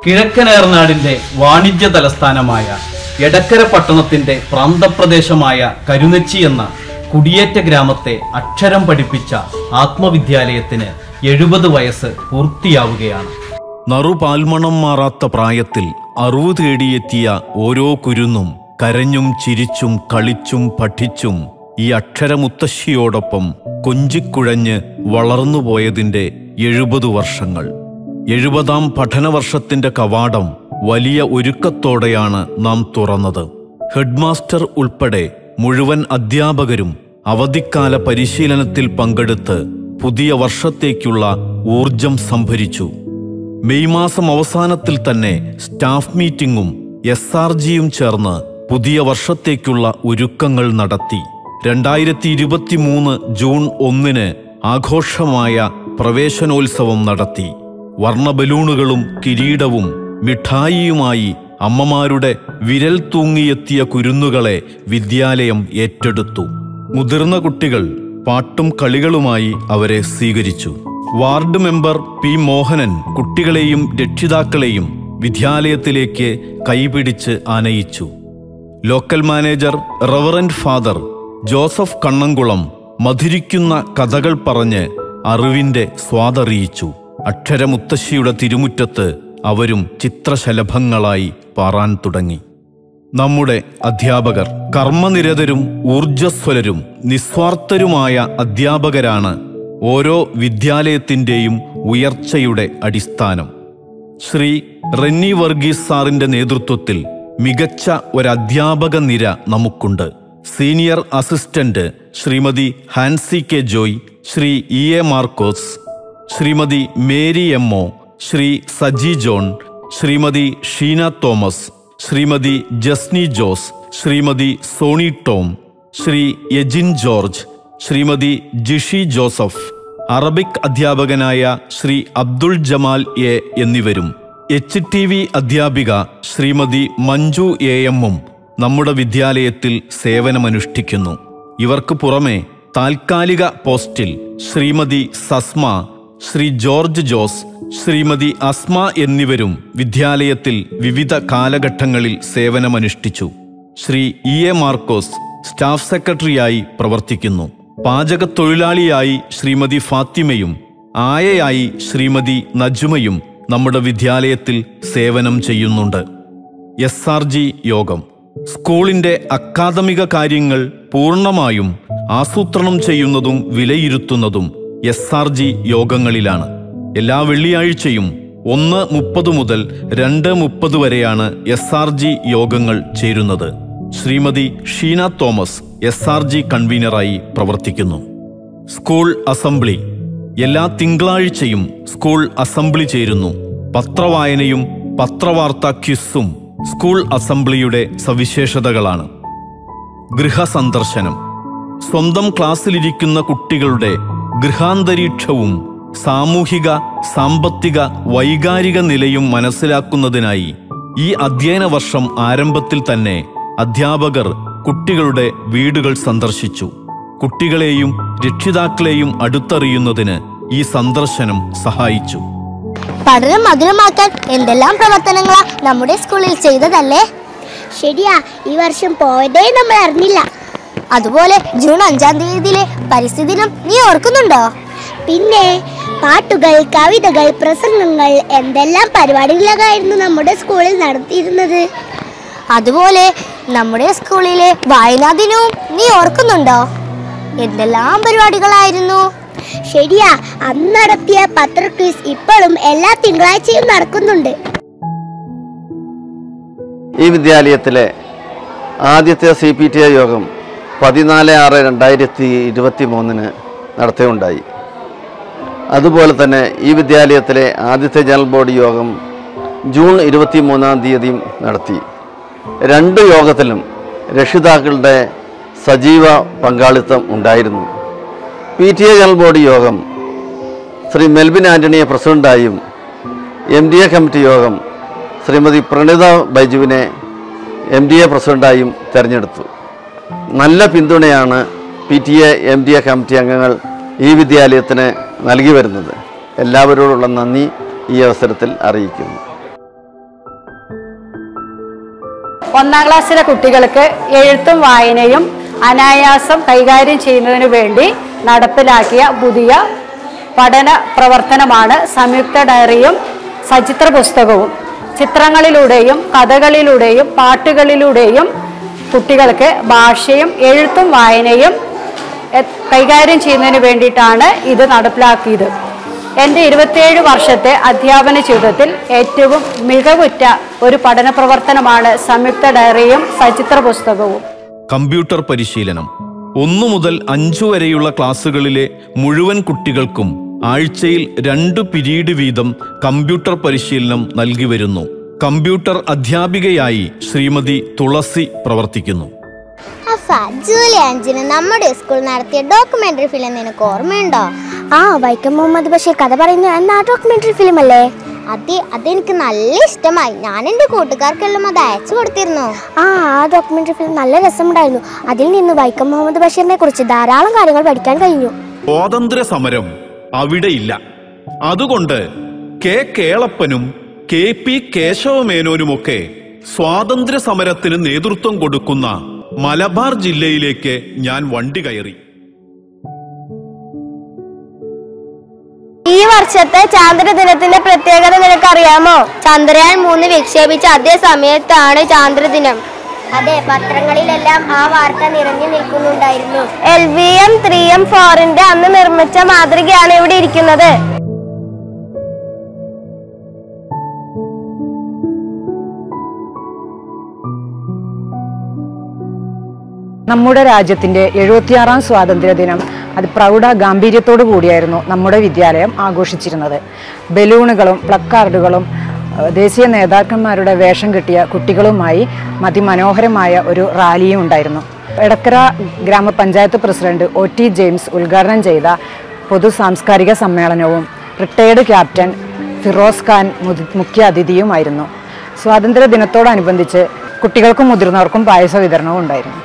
കിഴക്കനേർനാടിന്റെ വാണിജ്യ തലസ്ഥാനമായ എടക്കര പട്ടണത്തിന്റെ പ്രാന്തപ്രദേശമായ കരുനെച്ചി എന്ന കുടിയേറ്റ ഗ്രാമത്തെ അക്ഷരം പഠിപ്പിച്ച ആത്മവിദ്യാലയത്തിന് എഴുപത് വയസ്സ് പൂർത്തിയാവുകയാണ് നറുപാൽമണം മാറാത്ത പ്രായത്തിൽ അറിവ് തേടിയെത്തിയ ഓരോ കുരുന്നും കരഞ്ഞും ചിരിച്ചും കളിച്ചും പഠിച്ചും ഈ അക്ഷരമുത്തശ്ശിയോടൊപ്പം കൊഞ്ചിക്കുഴഞ്ഞ് വളർന്നുപോയതിന്റെ എഴുപത് വർഷങ്ങൾ എഴുപതാം പഠനവർഷത്തിന്റെ കവാടം വലിയ ഒരുക്കത്തോടെയാണ് നാം തുറന്നത് ഹെഡ്മാസ്റ്റർ ഉൾപ്പെടെ മുഴുവൻ അധ്യാപകരും അവധിക്കാല പരിശീലനത്തിൽ പങ്കെടുത്ത് പുതിയ വർഷത്തേക്കുള്ള ഊർജം സംഭരിച്ചു മെയ് മാസം അവസാനത്തിൽ തന്നെ സ്റ്റാഫ് മീറ്റിംഗും എസ് ആർ ജിയും ചേർന്ന് പുതിയ വർഷത്തേക്കുള്ള ഒരുക്കങ്ങൾ നടത്തി രണ്ടായിരത്തി ഇരുപത്തിമൂന്ന് ജൂൺ ഒന്നിന് ആഘോഷമായ പ്രവേശനോത്സവം നടത്തി വർണ്ണ ബലൂണുകളും കിരീടവും മിഠായിയുമായി അമ്മമാരുടെ വിരൽ തൂങ്ങിയെത്തിയ കുരുന്നുകളെ വിദ്യാലയം ഏറ്റെടുത്തു മുതിർന്ന കുട്ടികൾ പാട്ടും കളികളുമായി അവരെ സ്വീകരിച്ചു വാർഡ് മെമ്പർ പി മോഹനൻ കുട്ടികളെയും രക്ഷിതാക്കളെയും വിദ്യാലയത്തിലേക്ക് കൈപിടിച്ച് ആനയിച്ചു local manager reverend father Joseph Kannamkulam മധുരിക്കുന്ന കഥകൾ പറഞ്ഞ് അറിവിന്റെ സ്വാദറിയിച്ചു അക്ഷരമുത്തശ്ശിയുടെ തിരുമുറ്റത്ത് അവരും ചിത്രശലഭങ്ങളായി പാറാൻ തുടങ്ങി നമ്മുടെ അധ്യാപകർ കർമ്മനിരതരും ഊർജസ്വലരും നിസ്വാർത്ഥരുമായ അധ്യാപകരാണ് ഓരോ വിദ്യാലയത്തിന്റെയും ഉയർച്ചയുടെ അടിസ്ഥാനം ശ്രീ റെന്നി വർഗീസ് സാറിന്റെ നേതൃത്വത്തിൽ മികച്ച ഒരു അധ്യാപക നിര നമുക്കുണ്ട് senior assistant Shrimati Hansi K Joy Shri E A Markose Shrimati Mary M O Shri Saji John Shrimati Sheena Thomas Shrimati Jasni Jose Shrimati Soni Tom Shri Yajin George Shrimati Jishi Joseph Arabic അധ്യാപകനായ ശ്രീ അബ്ദുൾ ജമാൽ എ എന്നിവരും എച്ച് ടി വി അധ്യാപിക ശ്രീമതി മഞ്ജു എ എമ്മും നമ്മുടെ വിദ്യാലയത്തിൽ സേവനമനുഷ്ഠിക്കുന്നു ഇവർക്ക് പുറമെ താൽക്കാലിക പോസ്റ്റിൽ ശ്രീമതി സസ്മ ശ്രീ ജോർജ് ജോസ് ശ്രീമതി അസ്മ എന്നിവരും വിദ്യാലയത്തിൽ വിവിധ കാലഘട്ടങ്ങളിൽ സേവനമനുഷ്ഠിച്ചു Shri E A Markose staff സെക്രട്ടറിയായി പ്രവർത്തിക്കുന്നു പാചകത്തൊഴിലാളിയായി ശ്രീമതി ഫാത്തിമയും ആയയായി ശ്രീമതി നജുമയും നമ്മുടെ വിദ്യാലയത്തിൽ സേവനം ചെയ്യുന്നുണ്ട് എസ് ആർ ജി യോഗം സ്കൂളിന്റെ അക്കാദമിക കാര്യങ്ങൾ പൂർണ്ണമായും ആസൂത്രണം ചെയ്യുന്നതും വിലയിരുത്തുന്നതും എസ് ആർ ജി യോഗങ്ങളിലാണ് എല്ലാ വെള്ളിയാഴ്ചയും ഒന്ന് മുപ്പത് മുതൽ രണ്ട് മുപ്പത് വരെയാണ് എസ് ആർ ജി യോഗങ്ങൾ ചേരുന്നത് Shrimati Sheena Thomas S R G കൺവീനറായി പ്രവർത്തിക്കുന്നു സ്കൂൾ അസംബ്ലി എല്ലാ തിങ്കളാഴ്ചയും സ്കൂൾ അസംബ്ലി ചേരുന്നു പത്രവായനയും പത്രവാർത്താ ക്വിസും സ്കൂൾ അസംബ്ലിയുടെ സവിശേഷതകളാണ് ഗൃഹസന്ദർശനം സ്വന്തം ക്ലാസ്സിലിരിക്കുന്ന കുട്ടികളുടെ ഗൃഹാന്തരീക്ഷവും സാമൂഹിക സാമ്പത്തിക വൈകാരിക നിലയും മനസ്സിലാക്കുന്നതിനായി ഈ അധ്യയന വർഷം ആരംഭത്തിൽ തന്നെ അധ്യാപകർ കുട്ടികളുടെ വീടുകൾ സന്ദർശിച്ചു കുട്ടികളെയും രക്ഷിതാക്കളെയും അടുത്തറിയുന്നതിന് ഈ സന്ദർശനം സഹായിച്ചു പഠനം മധുരമാക്കാൻ എന്തെല്ലാം പ്രവർത്തനങ്ങളാ നമ്മുടെ സ്കൂളിൽ ചെയ്തതല്ലേ ശരിയാ ഈ വർഷം പോയതേ നമ്മൾ അറിഞ്ഞില്ല അതുപോലെ ജൂൺ അഞ്ചാം തീയതിയിലെ പരിസ്ഥിതി ദിനം നീ ഓർക്കുന്നുണ്ടോ പിന്നെ പാട്ടുകൾ കവിതകൾ പ്രസംഗങ്ങൾ എന്തെല്ലാം പരിപാടികളായിരുന്നു നമ്മുടെ സ്കൂളിൽ നടത്തിയിരുന്നത് അതുപോലെ നമ്മുടെ സ്കൂളിലെ വായനാ ദിനവും നീ ഓർക്കുന്നുണ്ടോ എന്തെല്ലാം പരിപാടികളായിരുന്നു ശരിയാ അന്ന് നടത്തിയ പത്ര ക്വിസ് ഇപ്പോഴും എല്ലാ തിങ്കളാഴ്ചയും നടക്കുന്നുണ്ട് ഈ വിദ്യാലയത്തിലെ ആദ്യത്തെ സി പി ടി ഐ യോഗം പതിനാല് ആറ് രണ്ടായിരത്തി ഇരുപത്തി മൂന്നിന് നടത്തുകയുണ്ടായി അതുപോലെ തന്നെ ഈ വിദ്യാലയത്തിലെ ആദ്യത്തെ ജനറൽ ബോഡി യോഗം ജൂൺ ഇരുപത്തി മൂന്നാം തീയതിയും നടത്തി രണ്ട് യോഗത്തിലും രക്ഷിതാക്കളുടെ സജീവ പങ്കാളിത്തം ഉണ്ടായിരുന്നു P T A general body യോഗം ശ്രീ മെൽബിൻ ആൻ്റണിയെ പ്രസിഡൻ്റായും എം ഡി എ കമ്മിറ്റി യോഗം ശ്രീമതി പ്രണീത ബൈജുവിനെ എം ഡി എ പ്രസിഡൻ്റായും തിരഞ്ഞെടുത്തു നല്ല പിന്തുണയാണ് P T A M D A committee അംഗങ്ങൾ ഈ വിദ്യാലയത്തിന് നൽകി വരുന്നത് എല്ലാവരോടുള്ള നന്ദി ഈ അവസരത്തിൽ അറിയിക്കുന്നു ഒന്നാം ക്ലാസ്സിലെ കുട്ടികൾക്ക് എഴുത്തും വായനയും അനായാസം കൈകാര്യം ചെയ്യുന്നതിനു വേണ്ടി നടപ്പിലാക്കിയ പുതിയ പഠന പ്രവർത്തനമാണ് സംയുക്ത ഡയറിയും സചിത്ര പുസ്തകവും ചിത്രങ്ങളിലൂടെയും കഥകളിലൂടെയും പാട്ടുകളിലൂടെയും കുട്ടികൾക്ക് ഭാഷയും എഴുത്തും വായനയും എ- കൈകാര്യം ചെയ്യുന്നതിന് വേണ്ടിയിട്ടാണ് ഇത് നടപ്പിലാക്കിയത് എൻ്റെ ഇരുപത്തിയേഴ് വർഷത്തെ അധ്യാപന ജീവിതത്തിൽ ഏറ്റവും മികവുറ്റ ഒരു പഠന പ്രവർത്തനമാണ് സംയുക്ത ഡയറിയും സചിത്ര പുസ്തകവും കമ്പ്യൂട്ടർ പരിശീലനം ഒന്നു മുതൽ അഞ്ചു വരെയുള്ള ക്ലാസ്സുകളിലെ മുഴുവൻ കുട്ടികൾക്കും ആഴ്ചയിൽ രണ്ട് പിരീഡ് വീതം കമ്പ്യൂട്ടർ പരിശീലനം നൽകി വരുന്നു കമ്പ്യൂട്ടർ അധ്യാപികയായി ശ്രീമതി തുളസി പ്രവർത്തിക്കുന്നു അഫ ജൂലൈ അഞ്ചിന് നമ്മുടെ സ്കൂൾ നടത്തിയ ഡോക്യുമെന്ററി ഫിലിം നിനക്ക് ഓർമ്മയുണ്ടോ ആ വൈക്കം മുഹമ്മദ് ബഷീർ കഥ പറയുന്ന എന്നാ ഡോക്യുമെന്ററി ഫിലിം അല്ലേ അതെ അതെനിക്ക് നല്ല ഇഷ്ടമായി ഞാൻ എൻ്റെ കൂട്ടുകാർക്കെല്ലാം അത് അയച്ചു കൊടുത്തിരുന്നു ആ ആ ഡോക്യുമെന്ററി ഫിലിം നല്ല രസമുണ്ടായിരുന്നു അതിൽ നിന്ന് വൈക്കം മുഹമ്മദ് ബഷീറിനെ കുറിച്ച് ധാരാളം കാര്യങ്ങൾ പഠിക്കാൻ കഴിഞ്ഞു സ്വാതന്ത്ര്യ സമരം അവിടെയില്ല അതുകൊണ്ട് കെ കേളപ്പനും കെ പി കേശവമേനോനുമൊക്കെ സ്വാതന്ത്ര്യ സമരത്തിന് നേതൃത്വം കൊടുക്കുന്ന മലബാർ ജില്ലയിലേക്ക് ഞാൻ വണ്ടി കയറി ഈ വർഷത്തെ ചാന്ദ്രദിനത്തിന്റെ പ്രത്യേകത നിനക്കറിയാമോ ചന്ദ്രയാൻ മൂന്ന് വിക്ഷേപിച്ച അതേ സമയത്താണ് ചാന്ദ്രദിനം അതെ പത്രങ്ങളിലെല്ലാം ആ വാർത്ത നിറഞ്ഞു നിൽക്കുന്നുണ്ടായിരുന്നു L V M three M ഫോറിന്റെ അന്ന് നിർമ്മിച്ച മാതൃകയാണ് ഇവിടെ ഇരിക്കുന്നത് നമ്മുടെ രാജ്യത്തിൻ്റെ എഴുപത്തിയാറാം സ്വാതന്ത്ര്യ ദിനം അത് പ്രൗഢ ഗാംഭീര്യത്തോടു കൂടിയായിരുന്നു നമ്മുടെ വിദ്യാലയം ആഘോഷിച്ചിരുന്നത് ബലൂണുകളും പ്ലക്കാർഡുകളും ഏഹ്, ദേശീയ നേതാക്കന്മാരുടെ വേഷം കെട്ടിയ കുട്ടികളുമായി അതിമനോഹരമായ ഒരു റാലിയും ഉണ്ടായിരുന്നു എടക്കര ഗ്രാമപഞ്ചായത്ത് പ്രസിഡന്റ് ഒ ടി ജെയിംസ് ഉദ്ഘാടനം ചെയ്ത പൊതു സാംസ്കാരിക സമ്മേളനവും റിട്ടയേർഡ് ക്യാപ്റ്റൻ ഫിറോസ് ഖാൻ മുതി- മുഖ്യ അതിഥിയുമായിരുന്നു സ്വാതന്ത്ര്യ ദിനത്തോടനുബന്ധിച്ച് കുട്ടികൾക്കും മുതിർന്നവർക്കും പായസ വിതരണവും ഉണ്ടായിരുന്നു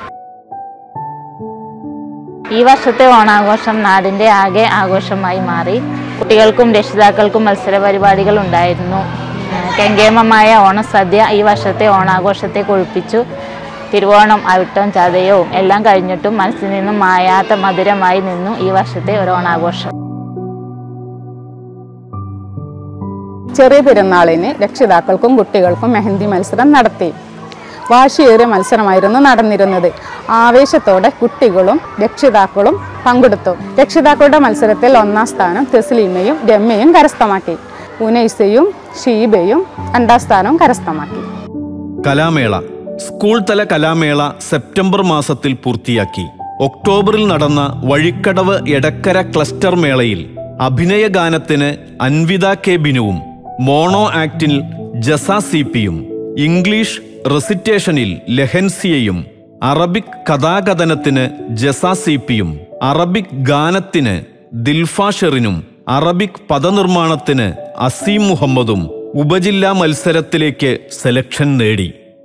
ഈ വർഷത്തെ ഓണാഘോഷം നാടിൻ്റെ ആകെ ആഘോഷമായി മാറി കുട്ടികൾക്കും രക്ഷിതാക്കൾക്കും മത്സര പരിപാടികൾ ഉണ്ടായിരുന്നു ഏഹ് കെങ്കേമമായ ഓണസദ്യ ഈ വർഷത്തെ ഓണാഘോഷത്തെ കൊഴുപ്പിച്ചു തിരുവോണം അവിട്ടം ചതയവും എല്ലാം കഴിഞ്ഞിട്ടും മനസ്സിൽ നിന്നും മായാത്ത മധുരമായി നിന്നു ഈ വർഷത്തെ ഒരു ഓണാഘോഷം ചെറിയ പെരുന്നാളിന് രക്ഷിതാക്കൾക്കും കുട്ടികൾക്കും മെഹന്തി മത്സരം നടത്തി വാശിയേറിയ മത്സരമായിരുന്നു നടന്നിരുന്നത് ആവേശത്തോടെ കുട്ടികളും രക്ഷിതാക്കളും പങ്കെടുത്തു രക്ഷിതാക്കളുടെ മത്സരത്തിൽ ഒന്നാം സ്ഥാനം തെസ്ലീമയും രമ്യയും കരസ്ഥമാക്കി ഉനൈസയും ഷീബയും രണ്ടാം സ്ഥാനവും കരസ്ഥമാക്കി കലാമേള സ്കൂൾ തല കലാമേള സെപ്റ്റംബർ മാസത്തിൽ പൂർത്തിയാക്കി ഒക്ടോബറിൽ നടന്ന വഴിക്കടവ് എടക്കര ക്ലസ്റ്റർ മേളയിൽ അഭിനയ ഗാനത്തിന് അൻവിത കെ ബിനുവും മോണോ ആക്ടിൽ ജസ സി പിയും ഇംഗ്ലീഷ് റെസിറ്റേഷനിൽ ലെഹൻസിയയും അറബിക് കഥാകഥനത്തിന് ജസ സി പിയും അറബിക് ഗാനത്തിന് ദിൽഫാഷറിനും അറബിക് പദനിർമ്മാണത്തിന് അസീം മുഹമ്മദും ഉപജില്ലാ മത്സരത്തിലേക്ക് സെലക്ഷൻ നേടി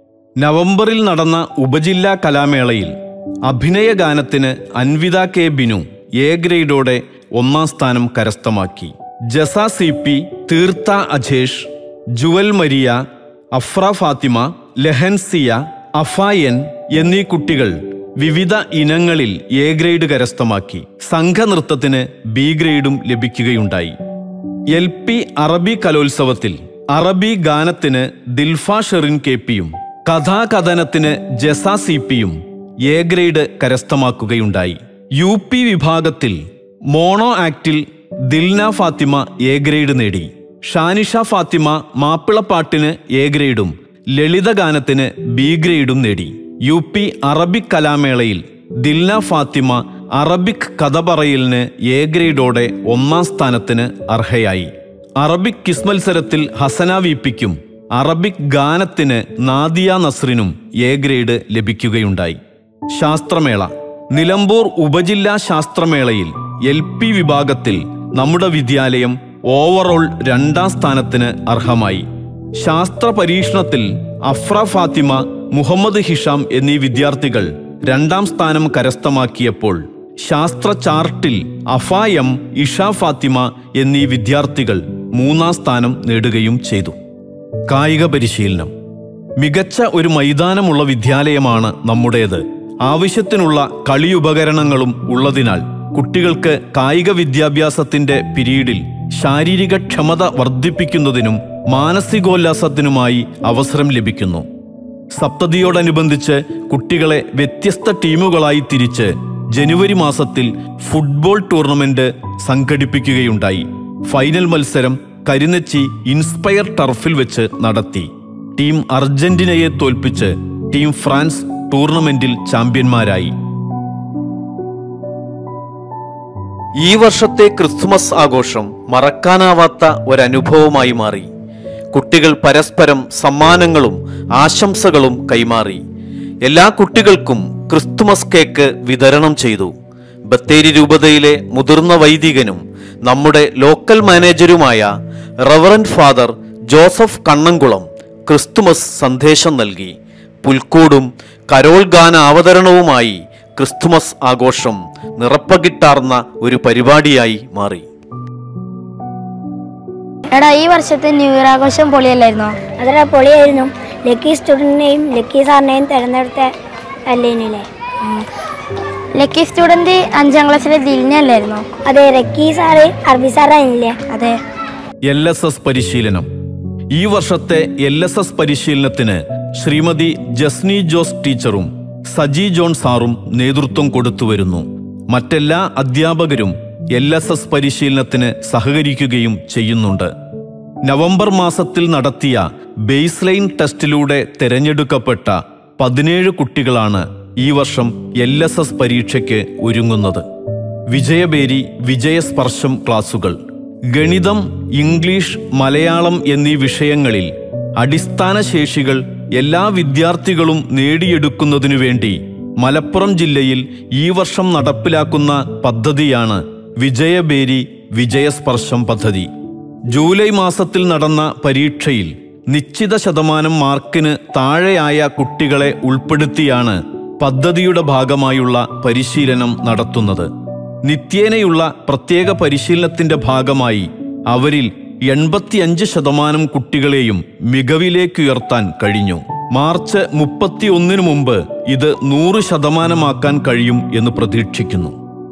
നവംബറിൽ നടന്ന ഉപജില്ലാ കലാമേളയിൽ അഭിനയ ഗാനത്തിന് അൻവിത കെ ബിനു എ ഗ്രേഡോടെ ഒന്നാം സ്ഥാനം കരസ്ഥമാക്കി ജസ സി പി തീർത്ത അജേഷ് ജുവൽ മരിയ അഫ്ര ഫാത്തിമ ലെഹൻസിയ അഫായൻ എന്നീ കുട്ടികൾ വിവിധ ഇനങ്ങളിൽ എ ഗ്രേഡ് കരസ്ഥമാക്കി സംഘനൃത്തത്തിന് ബി ഗ്രേഡും ലഭിക്കുകയുണ്ടായി എൽ പി അറബി കലോത്സവത്തിൽ അറബി ഗാനത്തിന് ദിൽഫ ഷെറിൻ കെ പിയും കഥാകഥനത്തിന് ജസ സി പിയും എ ഗ്രേഡ് കരസ്ഥമാക്കുകയുണ്ടായി യു പി വിഭാഗത്തിൽ മോണോ ആക്ടിൽ ദിൽന ഫാത്തിമ എ ഗ്രേഡ് നേടി ഷാനിഷ ഫാത്തിമ മാപ്പിളപ്പാട്ടിന് എ ഗ്രേഡും ലളിതഗാനത്തിന് ബി ഗ്രേഡും നേടി യു പി അറബിക് കലാമേളയിൽ ദിൽന ഫാത്തിമ അറബിക് കഥ പറയലിന് എ ഗ്രേഡോടെ ഒന്നാം സ്ഥാനത്തിന് അർഹയായി അറബിക് കിസ് മത്സരത്തിൽ ഹസന വി പിക്കും അറബിക് ഗാനത്തിന് നാദിയ നസ്രിനും എ ഗ്രേഡ് ലഭിക്കുകയുണ്ടായി ശാസ്ത്രമേള നിലമ്പൂർ ഉപജില്ലാ ശാസ്ത്രമേളയിൽ എൽ പി വിഭാഗത്തിൽ നമ്മുടെ വിദ്യാലയം ഓവറോൾ രണ്ടാം സ്ഥാനത്തിന് അർഹമായി ശാസ്ത്ര പരീക്ഷണത്തിൽ അഫ്ര ഫാത്തിമ മുഹമ്മദ് ഹിഷാം എന്നീ വിദ്യാർത്ഥികൾ രണ്ടാം സ്ഥാനം കരസ്ഥമാക്കിയപ്പോൾ ശാസ്ത്ര ചാർട്ടിൽ അഫായം ഇഷ ഫാത്തിമ എന്നീ വിദ്യാർത്ഥികൾ മൂന്നാം സ്ഥാനം നേടുകയും ചെയ്തു കായിക പരിശീലനം മികച്ച ഒരു മൈതാനമുള്ള വിദ്യാലയമാണ് നമ്മുടേത് ആവശ്യത്തിനുള്ള കളിയുപകരണങ്ങളും ഉള്ളതിനാൽ കുട്ടികൾക്ക് കായിക വിദ്യാഭ്യാസത്തിന്റെ പിരീഡിൽ ശാരീരിക ക്ഷമത വർദ്ധിപ്പിക്കുന്നതിനും മാനസികോല്ലാസത്തിനുമായി അവസരം ലഭിക്കുന്നു സപ്തതിയോടനുബന്ധിച്ച് കുട്ടികളെ വ്യത്യസ്ത ടീമുകളായി തിരിച്ച് ജനുവരി മാസത്തിൽ ഫുട്ബോൾ ടൂർണമെന്റ് സംഘടിപ്പിക്കുകയുണ്ടായി ഫൈനൽ മത്സരം കരിനച്ചി ഇൻസ്പയർ ടർഫിൽ വെച്ച് നടത്തി ടീം അർജന്റീനയെ തോൽപ്പിച്ച് ടീം ഫ്രാൻസ് ടൂർണമെന്റിൽ ചാമ്പ്യന്മാരായി ഈ വർഷത്തെ ക്രിസ്തുമസ് ആഘോഷം മറക്കാനാവാത്ത ഒരനുഭവമായി മാറി കുട്ടികൾ പരസ്പരം സമ്മാനങ്ങളും ആശംസകളും കൈമാറി എല്ലാ കുട്ടികൾക്കും ക്രിസ്തുമസ് കേക്ക് വിതരണം ചെയ്തു ബത്തേരി രൂപതയിലെ മുതിർന്ന വൈദികനും നമ്മുടെ ലോക്കൽ മാനേജരുമായ reverend father Joseph Kannamkulam Christmas സന്ദേശം നൽകി പുൽക്കൂടും കരോൾ ഗാന അവതരണവുമായി ക്രിസ്തുമസ് ആഘോഷം നിറപ്പകിട്ടാർന്ന ഒരു പരിപാടിയായി മാറി എടാ ഈ വർഷത്തെ ന്യൂ ഇയർ ആഘോഷം പൊളിയല്ലായിരുന്നോ അതൊരു പൊളിയായിരുന്നു ലക്കി സ്റ്റുഡൻറ്റിനെയും ലക്കി സാറിനെയും തിരഞ്ഞെടുത്ത അല്ലേനില്ലേ ലക്കി സ്റ്റുഡന്റ് അഞ്ചാം ക്ലാസ്സിലെ ദിലിനല്ലായിരുന്നോ അതെ ലക്കി സാറ് അറബി സാറായില്ലേ അതെ എൽ എസ് എസ് പരിശീലനം ഈ വർഷത്തെ എൽ എസ് എസ് പരിശീലനത്തിന് ശ്രീമതി ജസ്നി ജോസ് ടീച്ചറും സജി ജോൺ സാറും നേതൃത്വം കൊടുത്തുവരുന്നു മറ്റെല്ലാ അധ്യാപകരും എൽ എസ് എസ് പരിശീലനത്തിന് സഹകരിക്കുകയും ചെയ്യുന്നുണ്ട് നവംബർ മാസത്തിൽ നടത്തിയ ബേസ് ലൈൻ ടെസ്റ്റിലൂടെ തിരഞ്ഞെടുക്കപ്പെട്ട പതിനേഴ് കുട്ടികളാണ് ഈ വർഷം എൽ എസ് എസ് പരീക്ഷയ്ക്ക് ഒരുങ്ങുന്നത് വിജയബേരി വിജയസ്പർശം ക്ലാസുകൾ ഗണിതം ഇംഗ്ലീഷ് മലയാളം എന്നീ വിഷയങ്ങളിൽ അടിസ്ഥാന ശേഷികൾ എല്ലാ വിദ്യാർത്ഥികളും നേടിയെടുക്കുന്നതിനു വേണ്ടി മലപ്പുറം ജില്ലയിൽ ഈ വർഷം നടപ്പിലാക്കുന്ന പദ്ധതിയാണ് വിജയബേരി വിജയസ്പർശം പദ്ധതി ജൂലൈ മാസത്തിൽ നടന്ന പരീക്ഷയിൽ നിശ്ചിത ശതമാനം മാർക്കിന് താഴെയായ കുട്ടികളെ ഉൾപ്പെടുത്തിയാണ് പദ്ധതിയുടെ ഭാഗമായുള്ള പരിശീലനം നടത്തുന്നത് നിത്യേനയുള്ള പ്രത്യേക പരിശീലനത്തിന്റെ ഭാഗമായി അവരിൽ എൺപത്തിയഞ്ച് ശതമാനം കുട്ടികളെയും മികവിലേക്കുയർത്താൻ കഴിഞ്ഞു മാർച്ച് മുപ്പത്തിയൊന്നിനു മുമ്പ് ഇത് നൂറ് ശതമാനമാക്കാൻ കഴിയും എന്ന് പ്രതീക്ഷിക്കുന്നു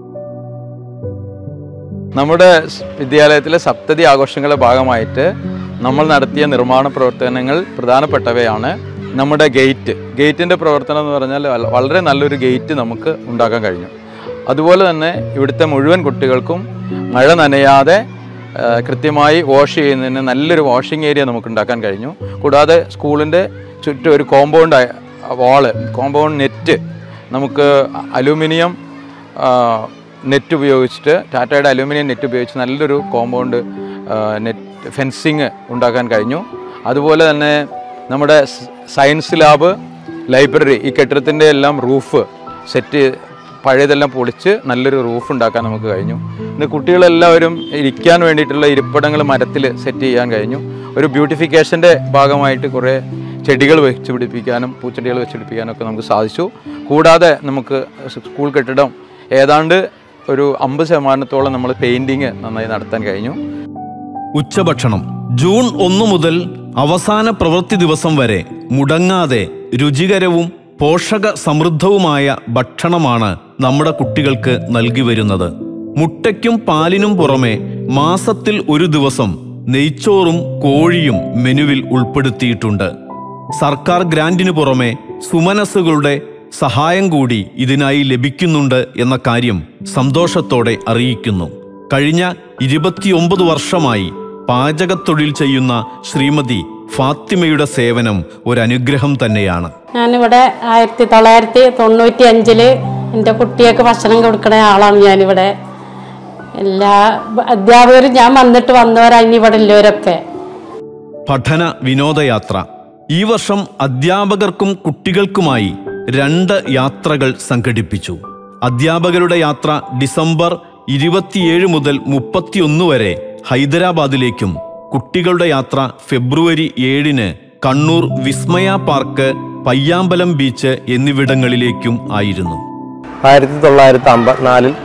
നമ്മുടെ സ് വിദ്യാലയത്തിലെ സപ്തതി ആഘോഷങ്ങളുടെ ഭാഗമായിട്ട് നമ്മൾ നടത്തിയ നിർമ്മാണ പ്രവർത്തനങ്ങൾ പ്രധാനപ്പെട്ടവയാണ് നമ്മുടെ ഗേറ്റ് ഗേറ്റിൻ്റെ പ്രവർത്തനം എന്ന് പറഞ്ഞാൽ വല- വളരെ നല്ലൊരു ഗേറ്റ് നമുക്ക് ഉണ്ടാക്കാൻ കഴിഞ്ഞു അതുപോലെ തന്നെ ഇവിടുത്തെ മുഴുവൻ കുട്ടികൾക്കും മഴ നനയാതെ ആ, കൃത്യമായി വാഷ് ചെയ്യുന്നതിന് നല്ലൊരു വാഷിംഗ് ഏരിയ നമുക്ക് ഉണ്ടാക്കാൻ കഴിഞ്ഞു കൂടാതെ സ്കൂളിൻ്റെ ചുറ്റും ഒരു കോമ്പൗണ്ട് വാള് കോമ്പൗണ്ട് നെറ്റ് നമുക്ക് അലൂമിനിയം ആ, നെറ്റ് ഉപയോഗിച്ചിട്ട് ടാറ്റയുടെ അലൂമിനിയം നെറ്റ് ഉപയോഗിച്ച് നല്ലൊരു കോമ്പൗണ്ട് ആ, നെറ്റ് ഫെൻസിങ് ഉണ്ടാക്കാൻ കഴിഞ്ഞു അതുപോലെ തന്നെ നമ്മുടെ സ് സയൻസ് ലാബ് ലൈബ്രറി ഈ കെട്ടിടത്തിൻ്റെ എല്ലാം റൂഫ് സെറ്റ് പഴയതെല്ലാം പൊളിച്ച് നല്ലൊരു റൂഫ് ഉണ്ടാക്കാൻ നമുക്ക് കഴിഞ്ഞു ഇന്ന് കുട്ടികളെല്ലാവരും ഇരിക്കാൻ വേണ്ടിയിട്ടുള്ള ഇരിപ്പിടങ്ങൾ മരത്തിൽ സെറ്റ് ചെയ്യാൻ കഴിഞ്ഞു ഒരു ബ്യൂട്ടിഫിക്കേഷൻ്റെ ഭാഗമായിട്ട് കുറേ ചെടികൾ വെച്ച് പിടിപ്പിക്കാനും പൂച്ചെടികൾ വെച്ച് പിടിപ്പിക്കാനും ഒക്കെ നമുക്ക് സാധിച്ചു കൂടാതെ നമുക്ക് സ്കൂൾ കെട്ടിടം ഏതാണ്ട് ഒരു അമ്പത് ശതമാനത്തോളം നമ്മൾ പെയിൻറ്റിങ് നന്നായി നടത്താൻ കഴിഞ്ഞു ഉച്ചഭക്ഷണം ജൂൺ ഒന്ന് മുതൽ അവസാന പ്രവൃത്തി ദിവസം വരെ മുടങ്ങാതെ രുചികരവും പോഷക സമൃദ്ധവുമായ ഭക്ഷണമാണ് നമ്മുടെ കുട്ടികൾക്ക് നൽകി വരുന്നത് മുട്ടയ്ക്കും പാലിനും പുറമെ മാസത്തിൽ ഒരു ദിവസം നെയ്ച്ചോറും കോഴിയും മെനുവിൽ ഉൾപ്പെടുത്തിയിട്ടുണ്ട് സർക്കാർ ഗ്രാന്റിനു പുറമെ സുമനസ്സുകളുടെ സഹായം കൂടി ഇതിനായി ലഭിക്കുന്നുണ്ട് എന്ന കാര്യം സന്തോഷത്തോടെ അറിയിക്കുന്നു കഴിഞ്ഞ ഇരുപത്തിയൊമ്പത് വർഷമായി പാചകത്തൊഴിൽ ചെയ്യുന്ന ശ്രീമതി ഫാത്തിമയുടെ സേവനം ഒരനുഗ്രഹം തന്നെയാണ് ഞാനിവിടെ ആയിരത്തി തൊള്ളായിരത്തി തൊണ്ണൂറ്റി അഞ്ചില് എൻ്റെ കുട്ടിയൊക്കെ ഭക്ഷണം കൊടുക്കുന്ന ആളാണ് ഞാനിവിടെ എല്ലാ അധ്യാപകരും ഞാൻ വന്നിട്ട് വന്നവരാണ് ഇവിടെ ഉള്ളവരൊക്കെ പഠന വിനോദയാത്ര ഈ വർഷം അധ്യാപകർക്കും കുട്ടികൾക്കുമായി രണ്ട് യാത്രകൾ സംഘടിപ്പിച്ചു അധ്യാപകരുടെ യാത്ര ഡിസംബർ ഇരുപത്തിയേഴ് മുതൽ മുപ്പത്തിയൊന്ന് വരെ ഹൈദരാബാദിലേക്കും കുട്ടികളുടെ യാത്ര ഫെബ്രുവരി ഏഴിന് കണ്ണൂർ വിസ്മയ പാർക്ക് പയ്യാമ്പലം ബീച്ച് എന്നിവിടങ്ങളിലേക്കും ആയിരുന്നു ആയിരത്തി തൊള്ളായിരത്തി അമ്പത്തിനാലിൽ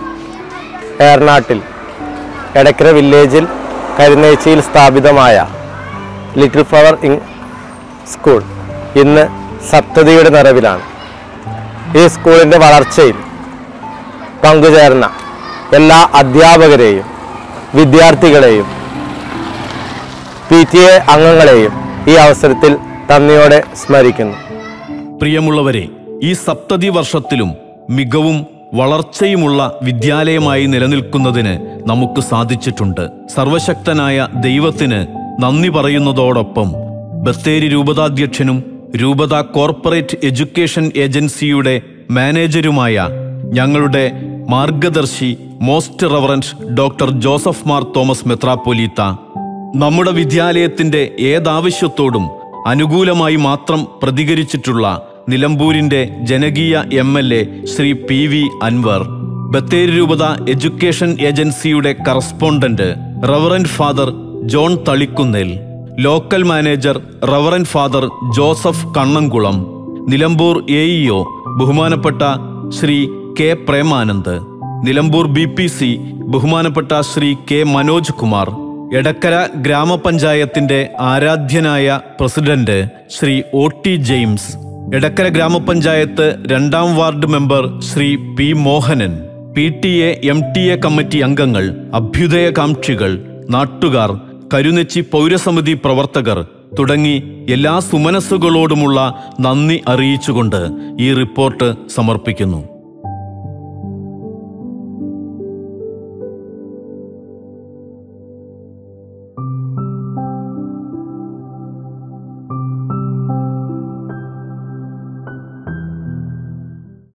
ഏർനാട്ടിൽ എടക്കര വില്ലേജിൽ കരുനേച്ചിയിൽ സ്ഥാപിതമായ ലിറ്റിൽ ഫ്ലവർ ഇൻ സ്കൂൾ ഇന്ന് സപ്തതിയുടെ നിറവിലാണ് ഈ സ്കൂളിൻ്റെ വളർച്ചയിൽ പങ്കുചേർന്ന എല്ലാ അധ്യാപകരെയും വിദ്യാർത്ഥികളെയും പി ടി എ അംഗങ്ങളെയും ഈ അവസരത്തിൽ നന്ദിയോടെ സ്മരിക്കുന്നു പ്രിയമുള്ളവരെ ഈ സപ്തതി വർഷത്തിലും മികവും വളർച്ചയുമുള്ള വിദ്യാലയമായി നിലനിൽക്കുന്നതിന് നമുക്ക് സാധിച്ചിട്ടുണ്ട് സർവശക്തനായ ദൈവത്തിന് നന്ദി പറയുന്നതോടൊപ്പം ബത്തേരി രൂപതാധ്യക്ഷനും രൂപത കോർപ്പറേറ്റ് എഡ്യൂക്കേഷൻ ഏജൻസിയുടെ മാനേജരുമായ ഞങ്ങളുടെ മാർഗദർശി most reverend doctor Joseph Mar Thomas മെത്രാപ്പൊലീത്ത നമ്മുടെ വിദ്യാലയത്തിന്റെ ഏതാവശ്യത്തോടും അനുകൂലമായി മാത്രം പ്രതികരിച്ചിട്ടുള്ള നിലമ്പൂരിന്റെ ജനകീയ M L A Shri P V Anvar Bathery രൂപത എഡ്യൂക്കേഷൻ ഏജൻസിയുടെ correspondent reverend father John Thalikkunnel local manager reverend father Joseph Kannamkulam Nilambur A EO ബഹുമാനപ്പെട്ട Shri K Premanand Nilambur B P C ബഹുമാനപ്പെട്ട ശ്രീ കെ മനോജ് കുമാർ എടക്കര ഗ്രാമപഞ്ചായത്തിന്റെ ആരാധ്യനായ president Shri O T James Edakkara ഗ്രാമപഞ്ചായത്ത് രണ്ടാം ward member Shri P Mohanan P T A M T A committee അംഗങ്ങൾ അഭ്യുദയകാംക്ഷികൾ നാട്ടുകാർ കരുനെച്ചി പൗരസമിതി പ്രവർത്തകർ തുടങ്ങി എല്ലാ സുമനസ്സുകളോടുമുള്ള നന്ദി അറിയിച്ചുകൊണ്ട് ഈ റിപ്പോർട്ട് സമർപ്പിക്കുന്നു